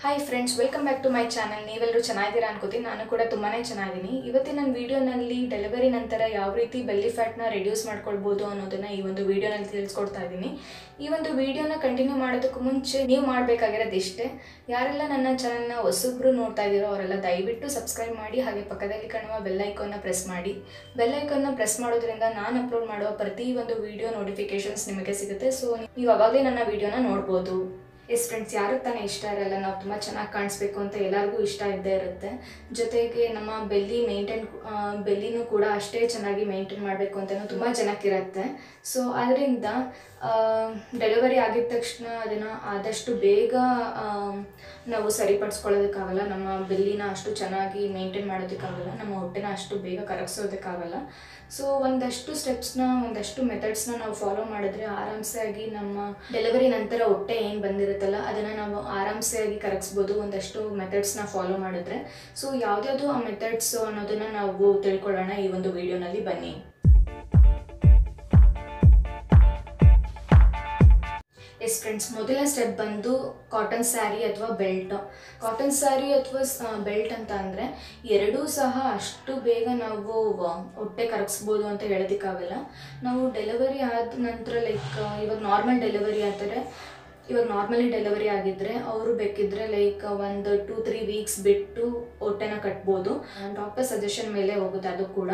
hi friends welcome back to my channel ನೀವೆಲ್ಲರೂ ಚೆನ್ನಾಗಿದ್ದೀರಾ ಅನ್ಕೋತೀನಿ ನಾನು ಕೂಡ ತುಂಬಾ ಚೆನ್ನಾಗಿದ್ದೀನಿ ಇವತ್ತಿನ ನನ್ನ ವಿಡಿಯೋನಲ್ಲಿ ಡೆಲಿವರಿ ನಂತರ ಯಾವ ರೀತಿ ಬೆಲ್ಲಿ ಫ್ಯಾಟ್ನ ರೆಡ್ಯೂಸ್ ಮಾಡ್ಕೊಳ್ಬೋದು ಅನ್ನೋದನ್ನ ಈ ಒಂದು ವಿಡಿಯೋನಲ್ಲಿ ತಿಳಿಸ್ಕೊಡ್ತಾ ಇದ್ದೀನಿ ಈ ಒಂದು ವಿಡಿಯೋನ ಕಂಟಿನ್ಯೂ ಮಾಡೋದಕ್ಕೂ ಮುಂಚೆ ನೀವು ಮಾಡಬೇಕಾಗಿರೋದು ಇಷ್ಟೇ ಯಾರೆಲ್ಲ ನನ್ನ ಚಾನಲ್ನ ಹೊಸಬ್ರು ನೋಡ್ತಾ ಇದ್ದೀರೋ ಅವರೆಲ್ಲ ದಯವಿಟ್ಟು ಸಬ್ಸ್ಕ್ರೈಬ್ ಮಾಡಿ ಹಾಗೆ ಪಕ್ಕದಲ್ಲಿ ಕಾಣುವ ಬೆಲ್ ಐಕಾನ್ನ ಪ್ರೆಸ್ ಮಾಡಿ ಬೆಲ್ ಐಕಾನ್ನ ಪ್ರೆಸ್ ಮಾಡೋದ್ರಿಂದ ನಾನು ಅಪ್ಲೋಡ್ ಮಾಡುವ ಪ್ರತಿ ಒಂದು ವಿಡಿಯೋ ನೋಟಿಫಿಕೇಶನ್ಸ್ ನಿಮಗೆ ಸಿಗುತ್ತೆ ಸೊ ನೀವು ಅವಾಗಲೇ ನನ್ನ ವಿಡಿಯೋನ ನೋಡ್ಬೋದು ಎಸ್ ಫ್ರೆಂಡ್ಸ್ ಯಾರು ತಾನೇ ಇಷ್ಟ ಇರಲ್ಲ ನಾವು ತುಂಬ ಚೆನ್ನಾಗಿ ಕಾಣಿಸ್ಬೇಕು ಅಂತ ಎಲ್ಲರಿಗೂ ಇಷ್ಟ ಇದ್ದೇ ಇರುತ್ತೆ ಜೊತೆಗೆ ನಮ್ಮ ಬೆಲ್ಲಿ ಮೇಂಟೈನ್ ಬೆಲ್ಲಿನೂ ಕೂಡ ಅಷ್ಟೇ ಚೆನ್ನಾಗಿ ಮೇಂಟೈನ್ ಮಾಡಬೇಕು ಅಂತಲೂ ತುಂಬ ಜನಕ್ಕಿರುತ್ತೆ ಸೊ ಅದರಿಂದ ಡೆಲಿವರಿ ಆಗಿದ ತಕ್ಷಣ ಅದನ್ನು ಆದಷ್ಟು ಬೇಗ ಆ, ನಾವು ಸರಿಪಡಿಸ್ಕೊಳ್ಳೋದಕ್ಕಾಗಲ್ಲ ನಮ್ಮ ಬೆಲ್ಲಿನ ಅಷ್ಟು ಚೆನ್ನಾಗಿ ಮೇಂಟೈನ್ ಮಾಡೋದಕ್ಕಾಗಲ್ಲ ನಮ್ಮ ಹೊಟ್ಟೆನ ಅಷ್ಟು ಬೇಗ ಕರಗಿಸೋದಕ್ಕಾಗಲ್ಲ ಸೊ ಒಂದಷ್ಟು ಸ್ಟೆಪ್ಸ್ನ ಒಂದಷ್ಟು ಮೆಥಡ್ಸ್ನ ನಾವು ಫಾಲೋ ಮಾಡಿದ್ರೆ ಆರಾಮ್ಸೆ ಆಗಿ ನಮ್ಮ ಡೆಲಿವರಿ ನಂತರ ಹೊಟ್ಟೆ ಏನು ಬಂದಿರುತ್ತಲ್ಲ ಅದನ್ನು ನಾವು ಆರಾಮ್ಸೆ ಆಗಿ ಕರಗಿಸ್ಬೋದು ಒಂದಷ್ಟು ಮೆಥಡ್ಸ್ನ ಫಾಲೋ ಮಾಡಿದ್ರೆ ಸೊ ಯಾವ್ದ್ಯಾವ್ದು ಆ ಮೆಥಡ್ಸ್ ಅನ್ನೋದನ್ನ ನಾವು ತಿಳ್ಕೊಳ್ಳೋಣ ಈ ಒಂದು ವಿಡಿಯೋನಲ್ಲಿ ಬನ್ನಿ ಎಸ್ ಫ್ರೆಂಡ್ಸ್ ಮೊದಲ ಸ್ಟೆಪ್ ಬಂದು ಕಾಟನ್ ಸ್ಯಾರಿ ಅಥವಾ ಬೆಲ್ಟ್ ಕಾಟನ್ ಸ್ಯಾರಿ ಅಥವಾ ಬೆಲ್ಟ್ ಅಂತ ಅಂದರೆ ಎರಡೂ ಸಹ ಅಷ್ಟು ಬೇಗ ನಾವು ವ- ಹೊಟ್ಟೆ ಕರಗಿಸ್ಬೋದು ಅಂತ ಹೇಳೋದಕ್ಕಾಗಲ್ಲ ನಾವು ಡೆಲಿವರಿ ಆದ ನಂತರ ಲೈಕ್ ಇವಾಗ ನಾರ್ಮಲ್ ಡೆಲಿವರಿ ಆದರೆ ಇವಾಗ ನಾರ್ಮಲಿ ಡೆಲಿವರಿ ಆಗಿದ್ದರೆ ಅವರು ಬೇಕಿದ್ರೆ ಲೈಕ್ ಒಂದು ಟೂ ತ್ರೀ ವೀಕ್ಸ್ ಬಿಟ್ಟು ಹೊಟ್ಟೆನ ಕಟ್ಬೋದು ಡಾಕ್ಟರ್ ಸಜೆಷನ್ ಮೇಲೆ ಹೋಗುತ್ತೆ ಅದು ಕೂಡ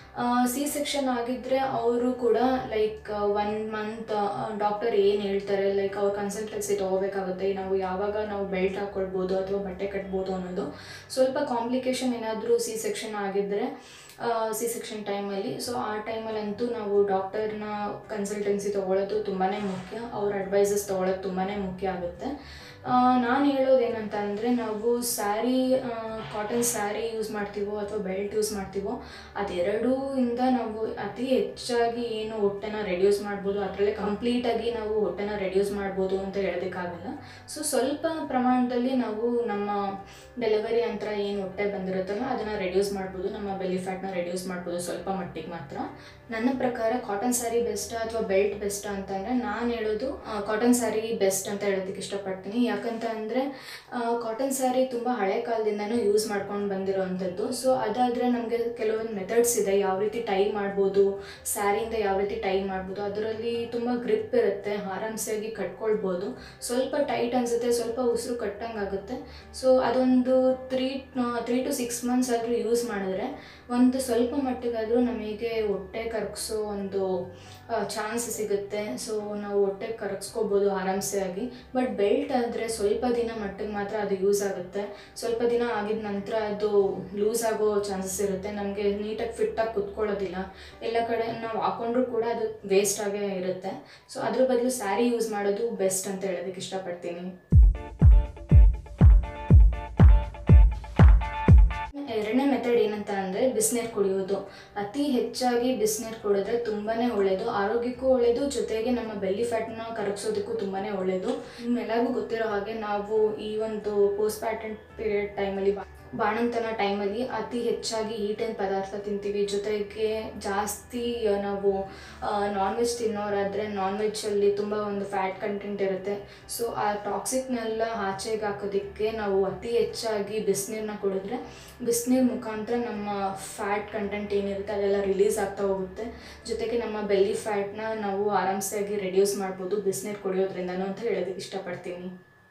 ಸಿ ಸೆಕ್ಷನ್ ಆಗಿದ್ದರೆ ಅವರು ಕೂಡ ಲೈಕ್ ಒನ್ ಮಂತ್ ಡಾಕ್ಟರ್ ಏನು ಹೇಳ್ತಾರೆ ಲೈಕ್ ಅವ್ರ ಕನ್ಸಲ್ಟೆನ್ಸಿ ತೊಗೋಬೇಕಾಗುತ್ತೆ ನಾವು ಯಾವಾಗ ನಾವು ಬೆಲ್ಟ್ ಹಾಕ್ಕೊಳ್ಬೋದು ಅಥವಾ ಬಟ್ಟೆ ಕಟ್ಬೋದು ಅನ್ನೋದು ಸ್ವಲ್ಪ ಕಾಂಪ್ಲಿಕೇಶನ್ ಏನಾದರೂ ಸಿ ಸೆಕ್ಷನ್ ಆಗಿದ್ದರೆ ಸಿ ಸೆಕ್ಷನ್ ಟೈಮಲ್ಲಿ ಸೊ ಆ ಟೈಮಲ್ಲಂತೂ ನಾವು ಡಾಕ್ಟರ್ನ ಕನ್ಸಲ್ಟೆನ್ಸಿ ತೊಗೊಳೋದು ತುಂಬಾ ಮುಖ್ಯ ಅವ್ರ ಅಡ್ವೈಸಸ್ ತೊಗೊಳೋದು ತುಂಬಾ ಮುಖ್ಯ ಆಗುತ್ತೆ ನಾನು ಹೇಳೋದೇನಂತ ಅಂದರೆ ನಾವು ಸ್ಯಾರಿ ಕಾಟನ್ ಸ್ಯಾರಿ ಯೂಸ್ ಮಾಡ್ತೀವೋ ಅಥವಾ ಬೆಲ್ಟ್ ಯೂಸ್ ಮಾಡ್ತೀವೋ ಅದೆರಡೂ ಇಂದ ನಾವು ಅತಿ ಹೆಚ್ಚಾಗಿ ಏನು ಹೊಟ್ಟೆನ ರೆಡ್ಯೂಸ್ ಮಾಡ್ಬೋದು ಅದರಲ್ಲೇ ಕಂಪ್ಲೀಟಾಗಿ ನಾವು ಹೊಟ್ಟೆನ ರೆಡ್ಯೂಸ್ ಮಾಡ್ಬೋದು ಅಂತ ಹೇಳೋದಕ್ಕಾಗಲ್ಲ ಸೊ ಸ್ವಲ್ಪ ಪ್ರಮಾಣದಲ್ಲಿ ನಾವು ನಮ್ಮ ಡೆಲಿವರಿ ನಂತರ ಏನು ಹೊಟ್ಟೆ ಬಂದಿರುತ್ತಲ್ಲ ಅದನ್ನು ರೆಡ್ಯೂಸ್ ಮಾಡ್ಬೋದು ನಮ್ಮ ಬೆಲಿ ಫ್ಯಾಟ್ನ ರೆಡ್ಯೂಸ್ ಮಾಡ್ಬೋದು ಸ್ವಲ್ಪ ಮಟ್ಟಿಗೆ ಮಾತ್ರ ನನ್ನ ಪ್ರಕಾರ ಕಾಟನ್ ಸ್ಯಾರಿ ಬೆಸ್ಟ್ ಅಥವಾ ಬೆಲ್ಟ್ ಬೆಸ್ಟ್ ಅಂತಂದರೆ ನಾನು ಹೇಳೋದು ಕಾಟನ್ ಸ್ಯಾರಿ ಬೆಸ್ಟ್ ಅಂತ ಹೇಳೋದಕ್ಕೆ ಇಷ್ಟಪಡ್ತೀನಿ ಯಾಕಂತ ಅಂದರೆ ಕಾಟನ್ ಸ್ಯಾರಿ ತುಂಬ ಹಳೆ ಕಾಲದಿಂದನೂ ಯೂಸ್ ಮಾಡ್ಕೊಂಡು ಬಂದಿರೋವಂಥದ್ದು ಸೊ ಅದಾದರೆ ನಮಗೆ ಕೆಲವೊಂದು ಮೆಥಡ್ಸ್ ಇದೆ ಯಾವ ರೀತಿ ಟೈ ಮಾಡ್ಬೋದು ಸ್ಯಾರಿಯಿಂದ ಯಾವ ರೀತಿ ಟೈ ಮಾಡ್ಬೋದು ಅದರಲ್ಲಿ ತುಂಬ ಗ್ರಿಪ್ ಇರುತ್ತೆ ಆರಾಮ್ಸಾಗಿ ಕಟ್ಕೊಳ್ಬೋದು ಸ್ವಲ್ಪ ಟೈಟ್ ಅನಿಸುತ್ತೆ ಸ್ವಲ್ಪ ಉಸಿರು ಕಟ್ಟಂಗೆ ಆಗುತ್ತೆ ಸೊ ಅದೊಂದು three three to six months ಆದರೂ ಯೂಸ್ ಮಾಡಿದ್ರೆ ಒಂದು ಸ್ವಲ್ಪ ಮಟ್ಟಿಗಾದರೂ ನಮಗೆ ಹೊಟ್ಟೆ ಕರಗಿಸೋ ಒಂದು ಚಾನ್ಸ್ ಸಿಗುತ್ತೆ ಸೊ ನಾವು ಹೊಟ್ಟೆ ಕರಗಿಸ್ಕೋಬೋದು ಆರಾಮ್ಸೆ ಆಗಿ ಬಟ್ ಬೆಲ್ಟ್ ಆದರೆ ಸ್ವಲ್ಪ ದಿನ ಮಟ್ಟಿಗೆ ಮಾತ್ರ ಅದು ಯೂಸ್ ಆಗುತ್ತೆ ಸ್ವಲ್ಪ ದಿನ ಆಗಿದ ನಂತರ ಅದು ಲೂಸ್ ಆಗೋ ಚಾನ್ಸಸ್ ಇರುತ್ತೆ ನಮಗೆ ನೀಟಾಗಿ ಫಿಟ್ಟಾಗಿ ಕುತ್ಕೊಳ್ಳೋದಿಲ್ಲ ಎಲ್ಲ ಕಡೆ ನಾವು ಹಾಕೊಂಡ್ರೂ ಕೂಡ ಅದು ವೇಸ್ಟ್ ಆಗೇ ಇರುತ್ತೆ ಸೊ ಅದ್ರ ಬದಲು ಸ್ಯಾರಿ ಯೂಸ್ ಮಾಡೋದು ಬೆಸ್ಟ್ ಅಂತ ಹೇಳೋದಕ್ಕೆ ಇಷ್ಟಪಡ್ತೀನಿ ಎರಡನೇ ಮೆಥಡ್ ಏನಂತ ಅಂದರೆ ಬಿಸಿನೀರು ಕುಡಿಯೋದು ಅತಿ ಹೆಚ್ಚಾಗಿ ಬಿಸಿನೀರು ಕುಡಿದ್ರೆ ತುಂಬಾ ಒಳ್ಳೆಯದು ಆರೋಗ್ಯಕ್ಕೂ ಒಳ್ಳೆಯದು ಜೊತೆಗೆ ನಮ್ಮ ಬೆಲ್ಲಿ ಫ್ಯಾಟ್ನ ಕರಗಿಸೋದಕ್ಕೂ ತುಂಬಾ ಒಳ್ಳೆಯದು ನಿಮ್ಮೆಲ್ಲರಿಗೂ ಗೊತ್ತಿರೋ ಹಾಗೆ ನಾವು ಈ ಒಂದು ಪೋಸ್ಟ್ ಪ್ಯಾಟೆಂಟ್ ಪೀರಿಯಡ್ ಟೈಮಲ್ಲಿ ಬಾಣಂತನ ಟೈಮಲ್ಲಿ ಅತಿ ಹೆಚ್ಚಾಗಿ ಈಟಿನ ಪದಾರ್ಥ ತಿಂತೀವಿ ಜೊತೆಗೆ ಜಾಸ್ತಿ ಆ, ನಾವು ನಾನ್ ವೆಜ್ ತಿನ್ನೋರಾದರೆ ನಾನ್ ವೆಜ್ಜಲ್ಲಿ ತುಂಬ ಒಂದು ಫ್ಯಾಟ್ ಕಂಟೆಂಟ್ ಇರುತ್ತೆ ಸೊ ಆ ಟಾಕ್ಸಿಕ್ನೆಲ್ಲ ಆಚೆಗೆ ಹಾಕೋದಕ್ಕೆ ನಾವು ಅತಿ ಹೆಚ್ಚಾಗಿ ಬಿಸಿನೀರನ್ನ ಕುಡಿದ್ರೆ ಬಿಸಿನೀರು ಮುಖಾಂತರ ನಮ್ಮ ಫ್ಯಾಟ್ ಕಂಟೆಂಟ್ ಏನಿರುತ್ತೆ ಅದೆಲ್ಲ ರಿಲೀಸ್ ಆಗ್ತಾ ಹೋಗುತ್ತೆ ಜೊತೆಗೆ ನಮ್ಮ ಬೆಲ್ಲಿ ಫ್ಯಾಟ್ನ ನಾವು ಆರಾಮ್ಸಾಗಿ ರೆಡ್ಯೂಸ್ ಮಾಡ್ಬೋದು ಬಿಸಿನೀರು ಕುಡಿಯೋದ್ರಿಂದನೂ ಅಂತ ಹೇಳೋದಕ್ಕೆ ಇಷ್ಟಪಡ್ತೀನಿ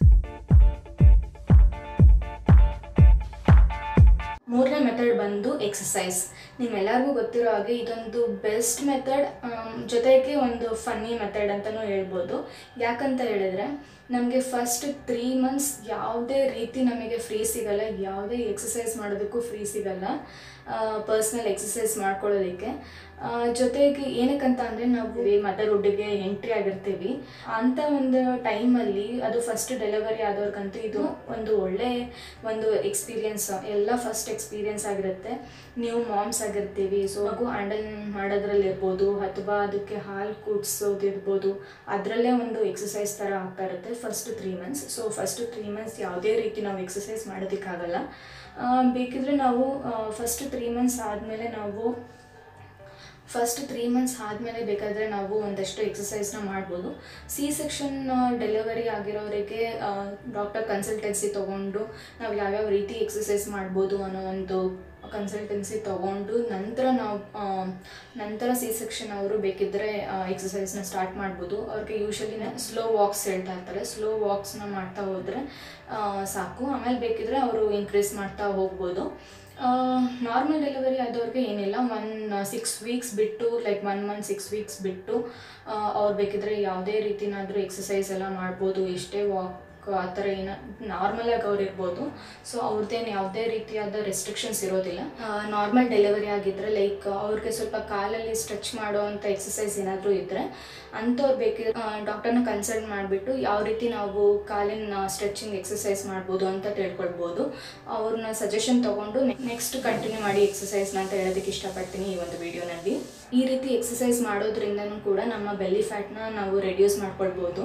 ಮೂರನೇ ಮೆಥಡ್ ಬಂದು ಎಕ್ಸಸೈಸ್ ನಿಮ್ಮೆಲ್ಲರಿಗೂ ಗೊತ್ತಿರೋ ಹಾಗೆ ಇದೊಂದು ಬೆಸ್ಟ್ ಮೆಥಡ್ ಜೊತೆಗೆ ಒಂದು ಫನ್ನಿ ಮೆಥಡ್ ಅಂತಲೂ ಹೇಳ್ಬೋದು ಯಾಕಂತ ಹೇಳಿದ್ರೆ ನಮಗೆ ಫಸ್ಟ್ ತ್ರೀ ಮಂತ್ಸ್ ಯಾವುದೇ ರೀತಿ ನಮಗೆ ಫ್ರೀ ಸಿಗಲ್ಲ ಯಾವುದೇ ಎಕ್ಸಸೈಸ್ ಮಾಡೋದಕ್ಕೂ ಫ್ರೀ ಸಿಗಲ್ಲ ಪರ್ಸ್ನಲ್ ಎಕ್ಸಸೈಸ್ ಮಾಡ್ಕೊಳ್ಳೋದಕ್ಕೆ ಆ, ಜೊತೆಗೆ ಏನಕ್ಕಂತ ಅಂದರೆ ನಾವು ಮದರ್ಹುಡ್ಗೆ ಎಂಟ್ರಿ ಆಗಿರ್ತೀವಿ ಅಂಥ ಒಂದು ಟೈಮಲ್ಲಿ ಅದು ಫಸ್ಟ್ ಡೆಲಿವರಿ ಆದವ್ರಿಗಂತೂ ಇದು ಒಂದು ಒಳ್ಳೆ ಒಂದು ಎಕ್ಸ್ಪೀರಿಯನ್ಸ್ ಎಲ್ಲ ಫಸ್ಟ್ ಎಕ್ಸ್ಪೀರಿಯನ್ಸ್ ಆಗಿರುತ್ತೆ ನೀವು ಮಾಮ್ಸ್ ಆಗಿರ್ತೀವಿ ಸೊ ಮಗು ಹ್ಯಾಂಡಲ್ ಮಾಡೋದ್ರಲ್ಲಿ ಇರ್ಬೋದು ಅಥವಾ ಅದಕ್ಕೆ ಹಾಲು ಕುಡಿಸೋದಿರ್ಬೋದು ಅದರಲ್ಲೇ ಒಂದು ಎಕ್ಸಸೈಸ್ ಥರ ಆಗ್ತಾ ಇರುತ್ತೆ first three months so first three months ಯಾವುದೇ ರೀತಿ ನಾವು ಎಕ್ಸಸೈಸ್ ಮಾಡೋದಕ್ಕಾಗಲ್ಲ ಆ, ಬೇಕಿದ್ರೆ ನಾವು ಫಸ್ಟ್ ತ್ರೀ ಮಂತ್ಸ್ ಆದಮೇಲೆ ನಾವು ಫಸ್ಟ್ ತ್ರೀ ಮಂತ್ಸ್ ಆದಮೇಲೆ ಬೇಕಾದರೆ ನಾವು ಒಂದಷ್ಟು ಎಕ್ಸಸೈಸ್ನ ಮಾಡ್ಬೋದು ಸಿ ಸೆಕ್ಷನ್ ಡೆಲಿವರಿ ಆಗಿರೋರಿಗೆ ಡಾಕ್ಟರ್ ಕನ್ಸಲ್ಟೆನ್ಸಿ ತೊಗೊಂಡು ನಾವು ಯಾವ್ಯಾವ ರೀತಿ ಎಕ್ಸಸೈಸ್ ಮಾಡ್ಬೋದು ಅನ್ನೋ ಒಂದು ಕನ್ಸಲ್ಟೆನ್ಸಿ ತೊಗೊಂಡು ನಂತರ ನಾವು ಆ, ನಂತರ ಸಿ ಸೆಕ್ಷನ್ ಅವರು ಬೇಕಿದ್ದರೆ ಎಕ್ಸಸೈಸ್ನ ಸ್ಟಾರ್ಟ್ ಮಾಡ್ಬೋದು ಅವ್ರಿಗೆ ಯೂಶಲಿ ಸ್ಲೋ ವಾಕ್ಸ್ ಹೇಳ್ತಾ ಇರ್ತಾರೆ ಸ್ಲೋ ವಾಕ್ಸ್ನ ಮಾಡ್ತಾ ಹೋದರೆ ಸಾಕು ಆಮೇಲೆ ಬೇಕಿದ್ರೆ ಅವರು ಇನ್ಕ್ರೀಸ್ ಮಾಡ್ತಾ ಹೋಗ್ಬೋದು ನಾರ್ಮಲ್ ಡೆಲಿವರಿ ಆದವ್ರಿಗೆ ಏನಿಲ್ಲ ಒನ್ ಸಿಕ್ಸ್ ವೀಕ್ಸ್ ಬಿಟ್ಟು like one month six weeks ಬಿಟ್ಟು ಅವ್ರು ಬೇಕಿದ್ರೆ ಯಾವುದೇ ರೀತಿನಾದರೂ ಎಕ್ಸಸೈಸ್ ಎಲ್ಲ ಮಾಡ್ಬೋದು ಎಷ್ಟೇ ವಾಕ್ ಆ ಥರ ಏನ ನಾರ್ಮಲಾಗಿ ಅವ್ರು ಇರ್ಬೋದು ಸೊ ಅವ್ರದ್ದೇನು ಯಾವುದೇ ರೀತಿಯಾದ ರೆಸ್ಟ್ರಿಕ್ಷನ್ಸ್ ಇರೋದಿಲ್ಲ ನಾರ್ಮಲ್ ಡೆಲಿವರಿ ಆಗಿದ್ದರೆ ಲೈಕ್ ಅವ್ರಿಗೆ ಸ್ವಲ್ಪ ಕಾಲಲ್ಲಿ ಸ್ಟ್ರೆಚ್ ಮಾಡೋ ಅಂಥ ಎಕ್ಸಸೈಸ್ ಏನಾದರೂ ಇದ್ದರೆ ಅಂಥವ್ರು ಬೇಕಿದ್ರೆ ಡಾಕ್ಟರ್ನ ಕನ್ಸಲ್ಟ್ ಮಾಡಿಬಿಟ್ಟು ಯಾವ ರೀತಿ ನಾವು ಕಾಲಿನ ಸ್ಟ್ರೆಚಿಂಗ್ ಎಕ್ಸಸೈಸ್ ಮಾಡ್ಬೋದು ಅಂತ ತಿಳ್ಕೊಳ್ಬೋದು ಅವ್ರನ್ನ ಸಜೆಷನ್ ತೊಗೊಂಡು ನೆಕ್ಸ್ಟ್ ಕಂಟಿನ್ಯೂ ಮಾಡಿ ಎಕ್ಸಸೈಸ್ನ ಅಂತ ಹೇಳೋದಕ್ಕೆ ಇಷ್ಟಪಡ್ತೀನಿ ಈ ಒಂದು ವಿಡಿಯೋನಲ್ಲಿ ಈ ರೀತಿ ಎಕ್ಸಸೈಸ್ ಮಾಡೋದ್ರಿಂದನೂ ಕೂಡ ನಮ್ಮ ಬೆಲ್ಲಿ ಫ್ಯಾಟ್ನ ನಾವು ರೆಡ್ಯೂಸ್ ಮಾಡ್ಕೊಳ್ಬೋದು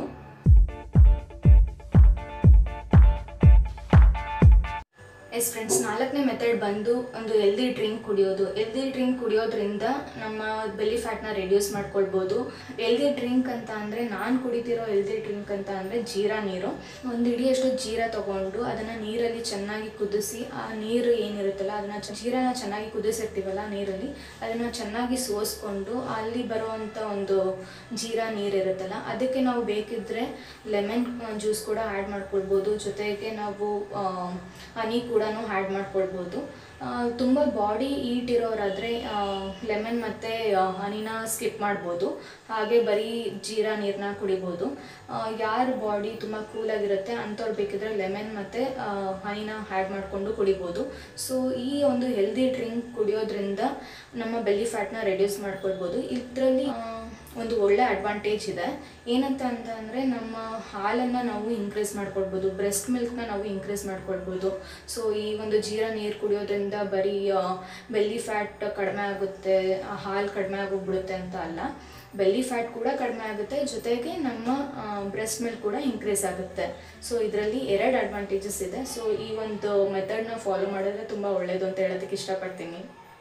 ಎಸ್ ಫ್ರೆಂಡ್ಸ್ ನಾಲ್ಕನೇ ಮೆಥಡ್ ಬಂದು ಒಂದು ಎಲ್ದಿ ಡ್ರಿಂಕ್ ಕುಡಿಯೋದು ಎಲ್ದಿ ಡ್ರಿಂಕ್ ಕುಡಿಯೋದ್ರಿಂದ ನಮ್ಮ ಬೆಲಿ ಫ್ಯಾಟ್ನ ರೆಡ್ಯೂಸ್ ಮಾಡ್ಕೊಳ್ಬೋದು ಎಲ್ದಿ ಡ್ರಿಂಕ್ ಅಂತ ಅಂದರೆ ನಾನು ಕುಡಿತಿರೋ ಎಲ್ದಿ ಡ್ರಿಂಕ್ ಅಂತ ಅಂದರೆ ಜೀರಾ ನೀರು ಒಂದು ಇಡಿಯಷ್ಟು ಜೀರಾ ತಗೊಂಡು ಅದನ್ನು ನೀರಲ್ಲಿ ಚೆನ್ನಾಗಿ ಕುದಿಸಿ ಆ ನೀರು ಏನಿರುತ್ತಲ್ಲ ಅದನ್ನು ಜೀರಾನ ಚೆನ್ನಾಗಿ ಕುದಿಸಿರ್ತೀವಲ್ಲ ನೀರಲ್ಲಿ ಅದನ್ನು ಚೆನ್ನಾಗಿ ಸೋಸ್ಕೊಂಡು ಅಲ್ಲಿ ಬರುವಂಥ ಒಂದು ಜೀರಾ ನೀರಿರುತ್ತಲ್ಲ ಅದಕ್ಕೆ ನಾವು ಬೇಕಿದ್ದರೆ ಲೆಮನ್ ಜ್ಯೂಸ್ ಕೂಡ ಆ್ಯಡ್ ಮಾಡ್ಕೊಳ್ಬೋದು ಜೊತೆಗೆ ನಾವು ಹನಿ ಕೂಡ ಆ್ಯಡ್ ಮಾಡ್ಕೊಳ್ಬೋದು ತುಂಬ ಬಾಡಿ ಈಟ್ ಇರೋರಾದರೆ ಲೆಮನ್ ಮತ್ತು ಹನಿನ ಸ್ಕಿಪ್ ಮಾಡ್ಬೋದು ಹಾಗೆ ಬರೀ ಜೀರಾ ನೀರನ್ನ ಕುಡಿಬೋದು ಯಾರ ಬಾಡಿ ತುಂಬ ಕೂಲಾಗಿರುತ್ತೆ ಅಂಥವ್ರು ಬೇಕಿದ್ರೆ ಲೆಮನ್ ಮತ್ತು ಹನಿನ ಆ್ಯಡ್ ಮಾಡಿಕೊಂಡು ಕುಡಿಬೋದು ಸೊ ಈ ಒಂದು ಹೆಲ್ದಿ ಡ್ರಿಂಕ್ ಕುಡಿಯೋದ್ರಿಂದ ನಮ್ಮ ಬೆಲ್ಲಿ ಫ್ಯಾಟ್ನ ರೆಡ್ಯೂಸ್ ಮಾಡ್ಕೊಳ್ಬೋದು ಇದರಲ್ಲಿ ಒಂದು ಒಳ್ಳೆ ಅಡ್ವಾಂಟೇಜ್ ಇದೆ ಏನಂತ ಅಂತ ಅಂದರೆ ನಮ್ಮ ಹಾಲನ್ನು ನಾವು ಇನ್ಕ್ರೀಸ್ ಮಾಡ್ಕೊಳ್ಬೋದು ಬ್ರೆಸ್ಟ್ ಮಿಲ್ಕ್ನ ನಾವು ಇನ್ಕ್ರೀಸ್ ಮಾಡ್ಕೊಳ್ಬೋದು ಸೊ ಈ ಒಂದು ಜೀರಾ ನೀರು ಕುಡಿಯೋದ್ರಿಂದ ಬರೀ ಬೆಲ್ಲಿ ಫ್ಯಾಟ್ ಕಡಿಮೆ ಆಗುತ್ತೆ ಆ ಹಾಲು ಕಡಿಮೆ ಆಗೋಗ್ಬಿಡುತ್ತೆ ಅಂತ ಅಲ್ಲ ಬೆಲ್ಲಿ ಫ್ಯಾಟ್ ಕೂಡ ಕಡಿಮೆ ಆಗುತ್ತೆ ಜೊತೆಗೆ ನಮ್ಮ ಬ್ರೆಸ್ಟ್ ಮಿಲ್ಕ್ ಕೂಡ ಇನ್ಕ್ರೀಸ್ ಆಗುತ್ತೆ ಸೊ ಇದರಲ್ಲಿ ಎರಡು ಅಡ್ವಾಂಟೇಜಸ್ ಇದೆ ಸೊ ಈ ಒಂದು ಮೆಥಡ್ನ ಫಾಲೋ ಮಾಡಿದ್ರೆ ತುಂಬ ಒಳ್ಳೆಯದು ಅಂತ ಹೇಳೋದಕ್ಕೆ ಇಷ್ಟಪಡ್ತೀನಿ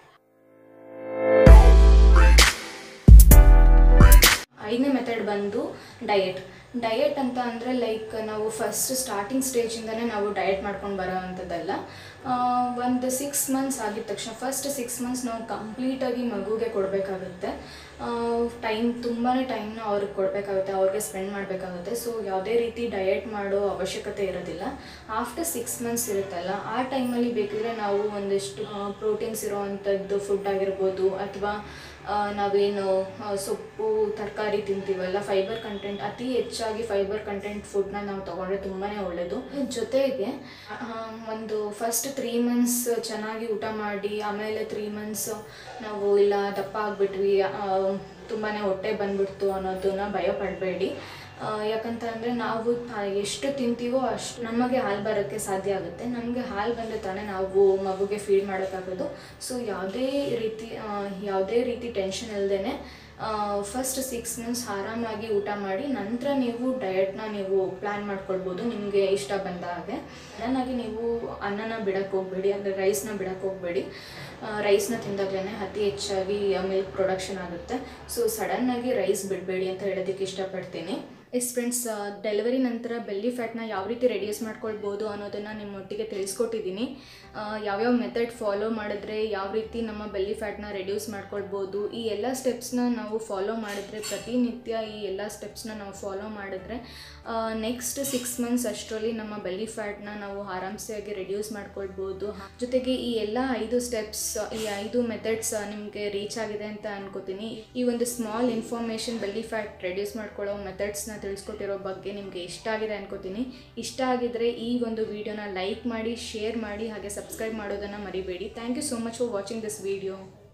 ಐದನೇ ಮೆಥಡ್ ಬಂದು ಡಯಟ್ ಡಯಟ್ ಅಂತ ಅಂದರೆ ಲೈಕ್ ನಾವು ಫಸ್ಟ್ ಸ್ಟಾರ್ಟಿಂಗ್ ಸ್ಟೇಜಿಂದನೇ ನಾವು ಡಯಟ್ ಮಾಡ್ಕೊಂಡು ಬರೋ ಅಂಥದ್ದಲ್ಲ ಒಂದು ಸಿಕ್ಸ್ ಮಂತ್ಸ್ ಆಗಿದ ತಕ್ಷಣ ಫಸ್ಟ್ ಸಿಕ್ಸ್ ಮಂತ್ಸ್ ನಾವು ಕಂಪ್ಲೀಟಾಗಿ ಮಗುಗೆ ಕೊಡಬೇಕಾಗುತ್ತೆ ಟೈಮ್ ತುಂಬಾ ಟೈಮ್ನ ಅವ್ರಿಗೆ ಕೊಡಬೇಕಾಗುತ್ತೆ ಅವ್ರಿಗೆ ಸ್ಪೆಂಡ್ ಮಾಡಬೇಕಾಗುತ್ತೆ ಸೊ ಯಾವುದೇ ರೀತಿ ಡಯಟ್ ಮಾಡೋ ಅವಶ್ಯಕತೆ ಇರೋದಿಲ್ಲ ಆಫ್ಟರ್ ಸಿಕ್ಸ್ ಮಂತ್ಸ್ ಇರುತ್ತಲ್ಲ ಆ ಟೈಮಲ್ಲಿ ಬೇಕಿದ್ರೆ ನಾವು ಒಂದಿಷ್ಟು ಪ್ರೋಟೀನ್ಸ್ ಇರೋವಂಥದ್ದು ಫುಡ್ ಆಗಿರ್ಬೋದು ಅಥವಾ ನಾವೇನು ಸೊಪ್ಪು ತರಕಾರಿ ತಿಂತೀವಲ್ಲ ಫೈಬರ್ ಕಂಟೆಂಟ್ ಅತಿ ಹೆಚ್ಚಾಗಿ ಫೈಬರ್ ಕಂಟೆಂಟ್ ಫುಡ್ನ ನಾವು ತೊಗೊಂಡ್ರೆ ತುಂಬಾ ಒಳ್ಳೆಯದು ಜೊತೆಗೆ ಒಂದು ಫಸ್ಟ್ ತ್ರೀ ಮಂತ್ಸ್ ಚೆನ್ನಾಗಿ ಊಟ ಮಾಡಿ ಆಮೇಲೆ ತ್ರೀ ಮಂತ್ಸ್ ನಾವು ಇಲ್ಲ ದಪ್ಪ ಆಗಿಬಿಟ್ವಿ ತುಂಬಾ ಹೊಟ್ಟೆ ಬಂದ್ಬಿಡ್ತು ಅನ್ನೋದನ್ನ ಭಯ ಪಡಬೇಡಿ ಯಾಕಂತ ಅಂದರೆ ನಾವು ಎಷ್ಟು ತಿಂತೀವೋ ಅಷ್ಟು ನಮಗೆ ಹಾಲು ಬರೋಕ್ಕೆ ಸಾಧ್ಯ ಆಗುತ್ತೆ ನಮಗೆ ಹಾಲು ಬಂದರೆ ತಾನೇ ನಾವು ಮಗುಗೆ ಫೀಡ್ ಮಾಡೋಕ್ಕಾಗೋದು ಸೊ ಯಾವುದೇ ರೀತಿ ಯಾವುದೇ ರೀತಿ ಟೆನ್ಷನ್ ಇಲ್ಲದೇ ಫಸ್ಟ್ ಸಿಕ್ಸ್ ಮಂತ್ಸ್ ಆರಾಮಾಗಿ ಊಟ ಮಾಡಿ ನಂತರ ನೀವು ಡಯಟ್ನ ನೀವು ಪ್ಲ್ಯಾನ್ ಮಾಡ್ಕೊಳ್ಬೋದು ನಿಮಗೆ ಇಷ್ಟ ಬಂದ ಹಾಗೆ ಸಡನ್ನಾಗಿ ನೀವು ಅನ್ನನ ಬಿಡಕ್ಕೆ ಹೋಗಬೇಡಿ ಅಂದರೆ ರೈಸ್ನ ಬಿಡಕ್ಕೆ ಹೋಗಬೇಡಿ ರೈಸ್ನ ತಿಂದಾಗಲೇ ಅತಿ ಹೆಚ್ಚಾಗಿ ಮಿಲ್ಕ್ ಪ್ರೊಡಕ್ಷನ್ ಆಗುತ್ತೆ ಸೊ ಸಡನ್ನಾಗಿ ರೈಸ್ ಬಿಡಬೇಡಿ ಅಂತ ಹೇಳೋದಕ್ಕೆ ಇಷ್ಟಪಡ್ತೀನಿ ಎಸ್ ಫ್ರೆಂಡ್ಸ್ ಡೆಲಿವರಿ ನಂತರ ಬೆಲ್ಲಿ ಫ್ಯಾಟ್ನ ಯಾವ ರೀತಿ ರೆಡ್ಯೂಸ್ ಮಾಡ್ಕೊಳ್ಬೋದು ಅನ್ನೋದನ್ನು ನಿಮ್ಮೊಟ್ಟಿಗೆ ತಿಳಿಸ್ಕೊಟ್ಟಿದ್ದೀನಿ ಯಾವ್ಯಾವ ಮೆಥಡ್ ಫಾಲೋ ಮಾಡಿದ್ರೆ ಯಾವ ರೀತಿ ನಮ್ಮ ಬೆಲ್ಲಿ ಫ್ಯಾಟ್ನ ರೆಡ್ಯೂಸ್ ಮಾಡ್ಕೊಳ್ಬೋದು ಈ ಎಲ್ಲ ಸ್ಟೆಪ್ಸ್ನ ನಾವು ಫಾಲೋ ಮಾಡಿದ್ರೆ ಪ್ರತಿನಿತ್ಯ ಈ ಎಲ್ಲ ಸ್ಟೆಪ್ಸ್ನ ನಾವು ಫಾಲೋ ಮಾಡಿದ್ರೆ ನೆಕ್ಸ್ಟ್ ಸಿಕ್ಸ್ ಮಂತ್ಸ್ ಅಷ್ಟರಲ್ಲಿ ನಮ್ಮ ಬೆಲ್ಲಿ ಫ್ಯಾಟ್ನ ನಾವು ಆರಾಮ್ಸೆಯಾಗಿ ರೆಡ್ಯೂಸ್ ಮಾಡ್ಕೊಳ್ಬೋದು ಜೊತೆಗೆ ಈ ಎಲ್ಲ ಐದು ಸ್ಟೆಪ್ಸ್ ಈ ಐದು ಮೆಥಡ್ಸ್ ನಿಮಗೆ ರೀಚ್ ಆಗಿದೆ ಅಂತ ಅನ್ಕೋತೀನಿ ಈ ಒಂದು small information belly fat reduce ಮಾಡ್ಕೊಳ್ಳೋ ಮೆಥಡ್ಸ್ನ ತಿಳಿಸ್ಕೊಟ್ಟಿರೋ ಬಗ್ಗೆ ನಿಮಗೆ ಇಷ್ಟ ಆಗಿದೆ ಅನ್ಕೋತೀನಿ ಇಷ್ಟ ಆಗಿದ್ರೆ ಈ ಒಂದು ವಿಡಿಯೋನ ಲೈಕ್ ಮಾಡಿ ಶೇರ್ ಮಾಡಿ ಹಾಗೆ ಸಬ್ಸ್ಕ್ರೈಬ್ ಮಾಡೋದನ್ನು ಮರಿಬೇಡಿ thank you so much for watching this video